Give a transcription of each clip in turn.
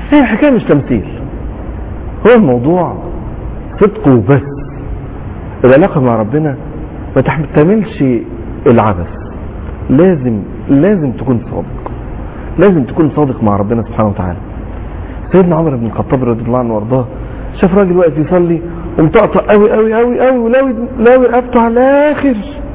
هي الحكاية مش تمثيل هو الموضوع صدق وبس العلاقة مع ربنا ما تحتملش العبث لازم لازم تكون صادق لازم تكون صادق مع ربنا سبحانه وتعالى سيدنا عمر بن الخطاب رضي الله عنه وارضاه شاف راجل واقف يصلي ومطقطق قوي قوي قوي قوي ولاوي لاوي رقبته على الاخر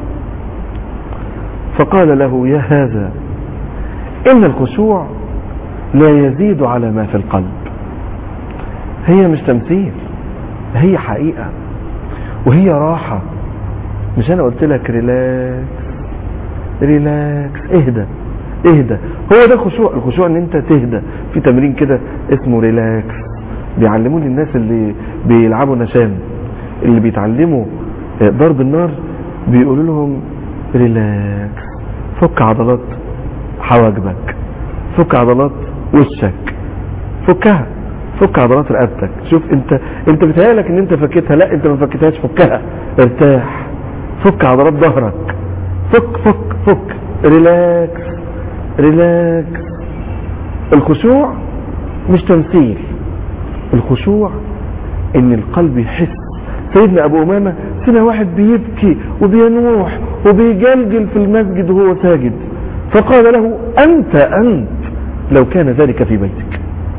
فقال له يا هذا ان الخشوع لا يزيد على ما في القلب هي مش تمثيل هي حقيقة وهي راحة مش انا قلت لك ريلاكس ريلاكس اهدى اهدى هو ده خشوع الخشوع ان انت تهدى في تمرين كده اسمه ريلاكس بيعلموه للناس اللي بيلعبوا نشان اللي بيتعلموا ضرب النار بيقولوا لهم ريلاكس فك عضلات حواجبك فك عضلات وشك فكها فك عضلات رقبتك شوف انت انت بتهيألك ان انت فكيتها لا انت ما فكيتهاش فكها ارتاح فك عضلات ظهرك فك فك فك ريلاكس ريلاكس الخشوع مش تمثيل الخشوع ان القلب يحس سيدنا ابو امامه سمع واحد بيبكي وبينوح وبيجلجل في المسجد وهو ساجد فقال له انت انت لو كان ذلك في بيتك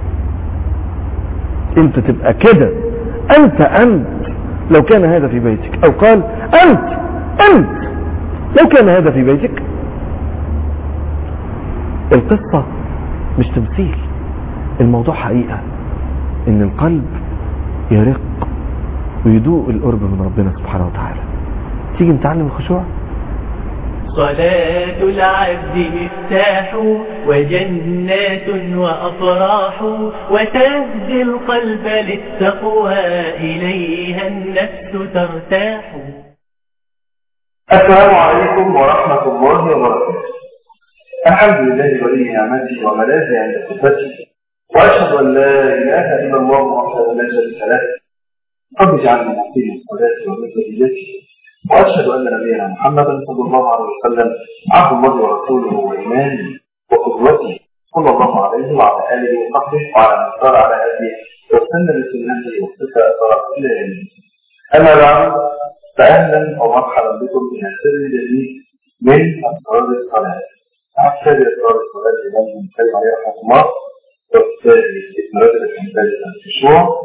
انت تبقى كده انت انت لو كان هذا في بيتك او قال انت انت لو كان هذا في بيتك القصة مش تمثيل الموضوع حقيقة ان القلب يرق ويدوق القرب من ربنا سبحانه وتعالى تيجي نتعلم الخشوع صلاة العبد مفتاح وجنات وأفراح وتهدي القلب للتقوى إليها النفس ترتاح السلام عليكم ورحمة الله وبركاته الحمد لله ولي نعمته وملاذي عند صفته وأشهد أن لا إله إلا الله وحده لا شريك له رب اجعلنا مقيم الصلاة ومثليته وأشهد أن نبينا محمدا صلى الله عليه وسلم عبد الله ورسوله وإمامه وقدوته صلى الله عليه وعلى آله وصحبه وعلى من سار على هديه واستنى بسنته واصطفى أثره إلى يوم الدين. أما بعد فأهلا ومرحبا بكم في السر الجديد من أسرار الصلاة. أحسن أسرار الصلاة الإمام ابن القيم عليه رحمة الله والثاني ابن رجب الحنبلي الخشوع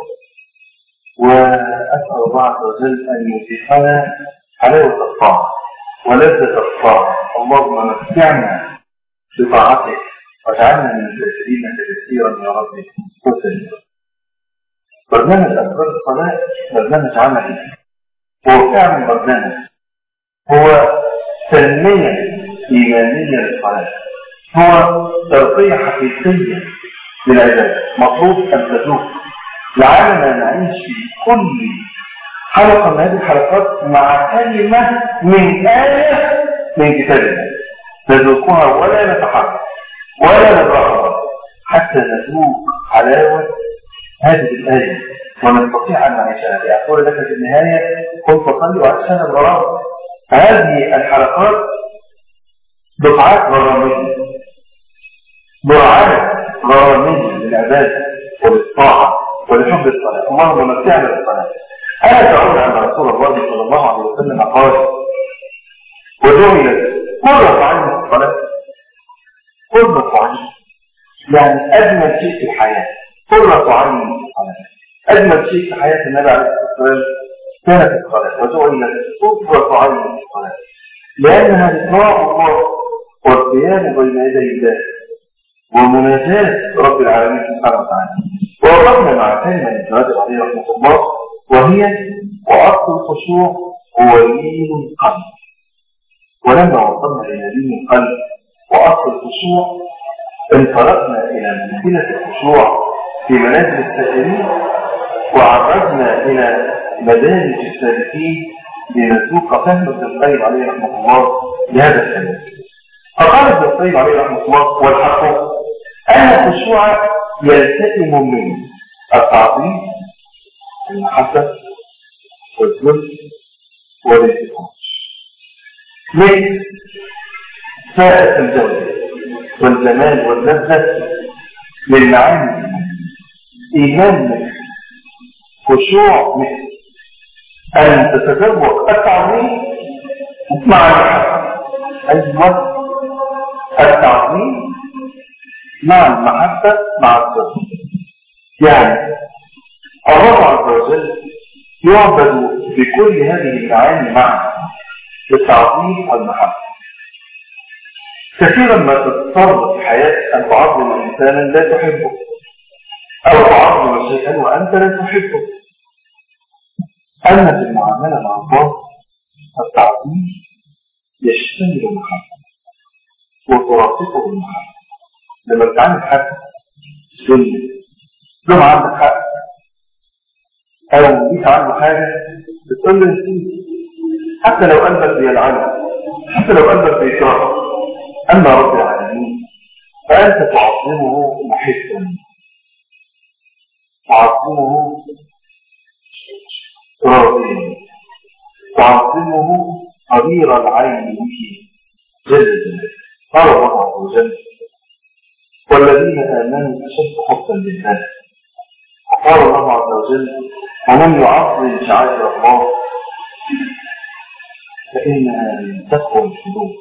وأسأل الله عز وجل أن يتيحنا حلاوة الطاعة ولذة الطاعة اللهم متعنا بطاعتك واجعلنا من الشاكرين كثيرا يا رب وسلم برنامج أسرار الصلاة برنامج عملي هو فعلا برنامج هو تنمية إيمانية للصلاة هو ترقية حقيقية للعبادة مطلوب أن تذوق لعلنا نعيش في كل حلقة من هذه الحلقات مع كلمة من آية من كتاب الله نذوقها ولا نتحرك ولا نترقب حتى نذوق حلاوة هذه الآية ونستطيع أن نعيشها لأقول لك في النهاية كنت أصلي وأعيشها الغرام هذه الحلقات دفعات غرامية دعاء غرامية للعبادة وللطاعة ولحب الصلاة اللهم متعنا بالصلاة ألا تعود أن رسول الله صلى الله عليه وسلم قال وجعلت قرة عين الصلاة قرة عين يعني أجمل شيء في الحياة قرة عين الصلاة أجمل شيء في حياة النبي عليه الصلاة والسلام كانت الصلاة وجعلت قرة عين الصلاة لأنها لقاء الله والقيام بين يدي الله ومناجاة رب العالمين سبحانه وتعالى ووقفنا مع كلمة الجواد عليه رحمة الله وهي وأصل الخشوع هو لين القلب ولما وصلنا إلى لين القلب وأصل الخشوع انطلقنا إلى منزلة الخشوع في منازل السائرين وعرضنا إلى مدارج السالكين لنذوق فهم ابن القيم عليه رحمة الله لهذا الكلام فقال ابن القيم عليه رحمة الله والحق أن الخشوع يلتئم من التعظيم المحبة والذل والانتقام من سائة الجودة والجمال واللذة للمعاني إيمان مثل خشوع مثل أن تتذوق التعظيم مع المحبة أيوة التعظيم مع المحبة مع الصدق يعني الله عز وجل يعبد بكل هذه المعاني معا بالتعظيم والمحبة كثيرا ما تضطر في حياتك أن تعظم إنسانا لا تحبه أو تعظم شيئا وأنت لا تحبه أما في المعاملة مع الله التعظيم يشتمل المحبة وترافقه بالمحبة لما بتعامل حد سنة له عندك حق أو ليك عنده حاجة بتقول له نسيت حتى لو قلبك بيلعنه حتى لو قلبك بيكرهه أما رب العالمين فأنت تعظمه محبا تعظمه راضيا تعظمه قدير العين به جل جلاله قال الله عز وجل والذين آمنوا أشد حبا لله وقال الله عز وجل ومن يعظم شعائر الله فإنها من تقوى القلوب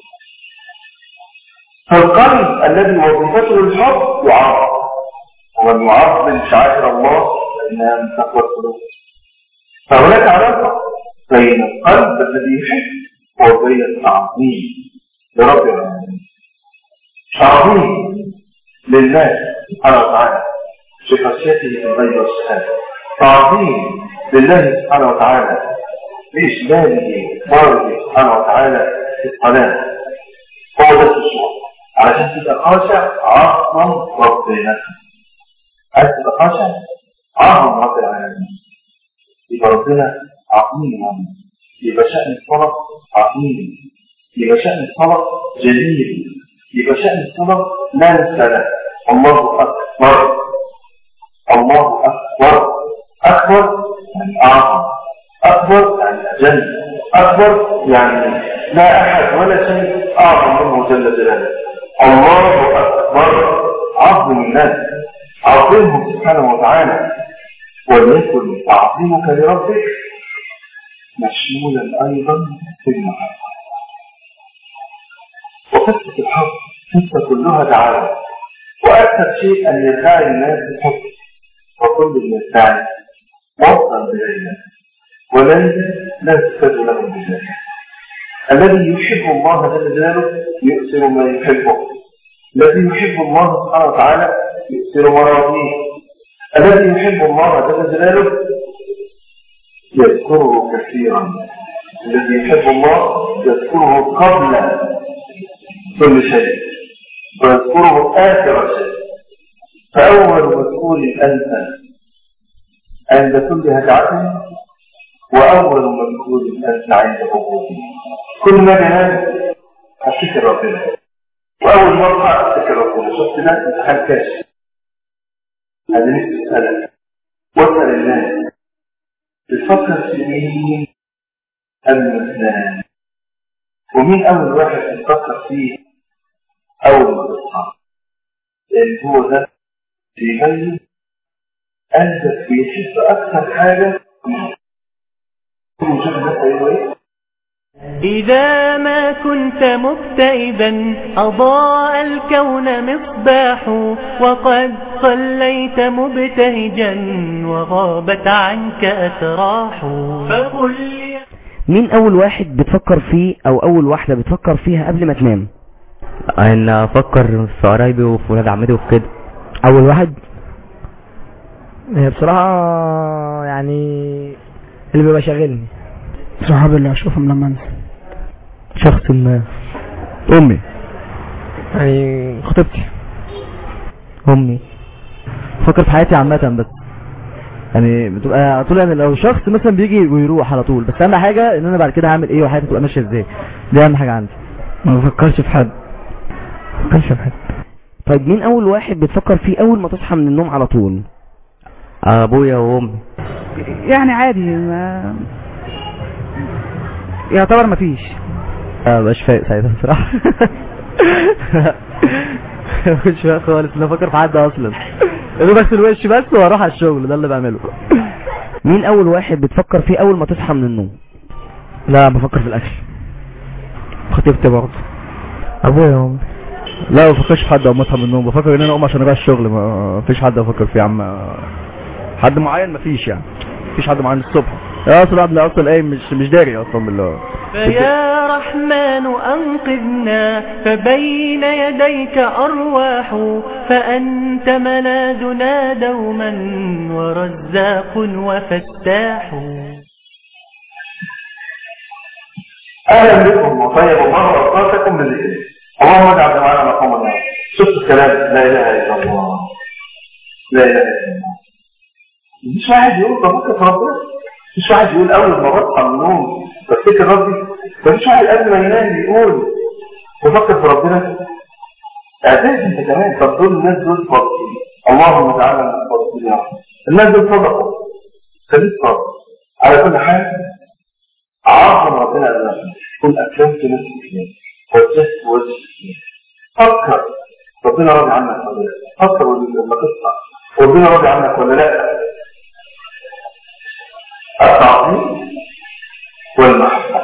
فالقلب الذي وظيفته الحب يعظم ومن يعظم شعائر الله فإنها من تقوى القلوب فهناك علاقة بين القلب الذي يحب وبين التعظيم لرب العالمين تعظيم لله سبحانه وتعالى في خشيته في الغيب والشهادة تعظيم لله سبحانه وتعالى بإجلاله وارده سبحانه وتعالى في الصلاة هو ده الخشوع علشان تبقى خاشع عظم ربنا عايز تبقى خاشع عظم رب العالمين يبقى ربنا عظيم يبقى شأن الصلاة عظيم يبقى شأن الصلاة جليل يبقى شأن الصلاة لا نسأل الله أكبر الله أكبر أكبر يعني أعظم أكبر يعني أجل أكبر يعني لا أحد ولا شيء أعظم منه جل جلاله الله أكبر عظم الناس عظمه سبحانه وتعالى وليكن تعظيمك لربك مشمولا أيضا في المحبة وقصة الحب قصة كلها دعاوى وأكثر شيء أن يدعي الناس الحب وكل المدعي وصل بغيره ولن لا تستجد لهم بذلك الذي يحب الله جل جلاله يؤثر ما يحبه الذي يحب الله سبحانه وتعالى يؤثر مراضيه الذي يحب الله جل جلاله يذكره كثيرا الذي يحب الله يذكره قبل كل شيء ويذكره آخر شيء فأول مسؤول أنت عند كل هدعة وأول مسؤول أنت عند عبودية كل ما جنان هتفكر ربنا وأول مرة هتفكر ربنا شفت ده امتحان كاشف هذا نفسي أسألك واسأل الناس بتفكر في مين قبل ما تنام ومين أول واحد تفكر فيه أول ما تصحى لأن هو ده بيبين قلبك بيحس أكثر حاجة إذا ما كنت مكتئبا أضاء الكون مصباح وقد صليت مبتهجا وغابت عنك أسراح فقل لي مين اول واحد بتفكر فيه او اول واحدة بتفكر فيها قبل ما تنام ان افكر في قرايبي وفي ولاد عمتي وفي كده اول واحد هي بصراحة يعني اللي بيبقى شاغلني صحابي اللي اشوفهم لما انسى شخص ما امي يعني خطيبتي امي بفكر في حياتي عامة بس يعني بتبقى على طول يعني لو شخص مثلا بيجي ويروح على طول بس اهم حاجة ان انا بعد كده هعمل ايه وحياتي تبقى ماشية ازاي دي اهم حاجة عندي ما بفكرش في حد ما بفكرش في حد طيب مين اول واحد بتفكر فيه اول ما تصحى من النوم على طول ابويا وامي يعني عادي ما يعتبر ما فيش اه مش فايق ساعتها بصراحة مش فايق خالص لا افكر في حد اصلا انا بس الوش بس واروح على الشغل ده اللي بعمله مين اول واحد بتفكر فيه اول ما تصحى من النوم لا بفكر في الاكل خطيبتي برضه ابويا وامي لا ما بفكرش في حد اول ما اصحى من النوم بفكر ان انا اقوم عشان اروح الشغل ما فيش حد افكر فيه يا عم حد معين ما فيش يعني مفيش حد معين الصبح يا اصلا قبل اصلا قايم مش مش داري اصلا بالله فيا رحمن أنقذنا فبين يديك أرواح فأنت ملاذنا دوما ورزاق وفتاح اهلا بكم وطيب الله اوقاتكم بالذكر اللهم اجعل جمعنا مقام النار شفت الكلام لا اله الا الله لا اله الا الله مش واحد يقول بفكر في ربنا مش واحد يقول اول ما بصحى من النوم بفتكر ربي مفيش واحد قبل ما ينام يقول بفكر في ربنا اعترف انت كمان طب دول الناس دول صادقين اللهم اجعلنا من الصادقين يا رب الناس دول صدقوا خليك صادق على كل حال عظم ربنا أمامك كن أكرمت نفسك فيه وجهت وجهك فيه فكر ربنا راضي عنك ولا لا فكر لما تصحى ربنا راضي عنك ولا لا التعظيم والمحبة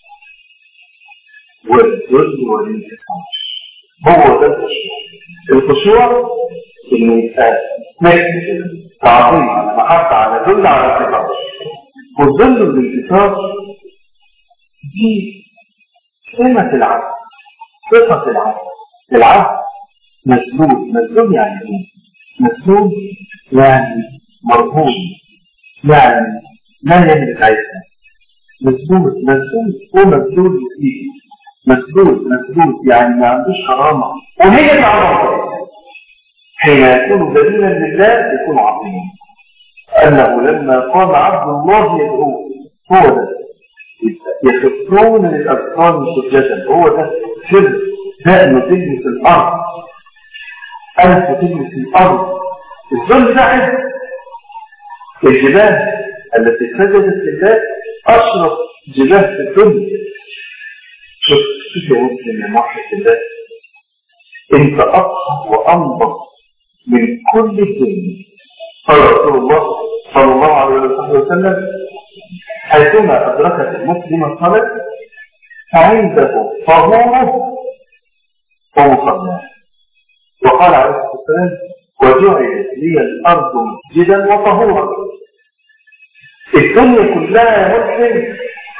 والذل والانتقام هو ده الخشوع الخشوع انه يبقى نفس تعظيم على محبة على ذل على انتقام والذل والانتصار دي سمة العبد صفة العبد العبد مسلول مسلول يعني ايه؟ مسلول يعني مرهون يعني لا يملك عيسى مسلول مسلول هو مسلول فيه مسلول مسلول يعني ما عندوش كرامة وهي العظمة حين يكون دليلا لله يكون عظيما أنه لما قام عبد الله يدعوه هو ده يخفون للأذقان سجدا هو ده سر دائما تجلس الأرض أنت تجلس الأرض الظل ده عز الجبال التي سجدت لله أشرف جبال في الدنيا شوف شوف يا مسلم يا موحد الله انت أطهر وأنظف من كل الدنيا قال رسول الله صلى الله عليه وسلم حيثما أدركت المسلم الصلاة فعنده طهوره ومصلاه وقال عليه الصلاة والسلام وجعلت لي الأرض مسجدا وطهورا الدنيا كلها يا مسلم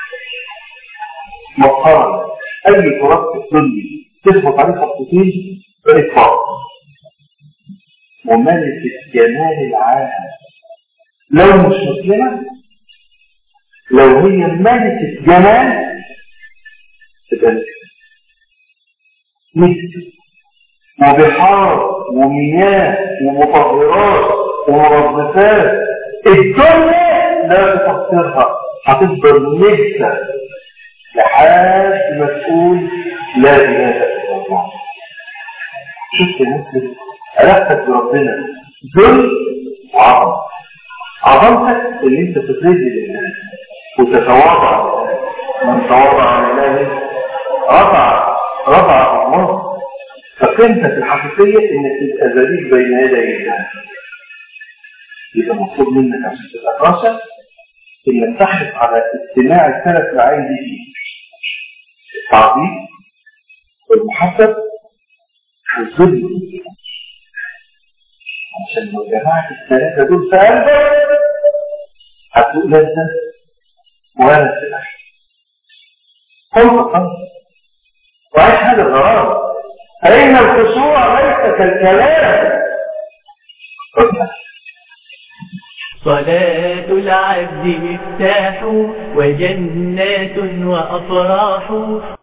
مطهرة أي تراب في الدنيا تثبت عليه خطتين بإطلاق وملكة جمال العالم لو مش مسلمة لو هي ملكة جمال تبقى مثل وبحار ومياه ومطهرات ومنظفات الدنيا لا تفكرها هتفضل نجسة لحد ما تقول لا اله الا الله شفت يا مسلم علاقتك بربنا ذل وعظمه عظمتك اللي انت تترجي لله وتتواضع من تواضع لله رفع رفع الله فقيمتك الحقيقية انك تبقى ذليل بين يدي الله يبقى مطلوب منك عشان تبقى راشد انك تحرص على استماع الثلاث معاني دي فيه التعظيم والمحبب والذل عشان لو جمعت الثلاثة دول في قلبك هتدوق لذة ولا سلاح قلت قلت وعيش هذا الغرام فإن الخشوع ليس كالكلام صلاة العبد مفتاح وجنات وأفراح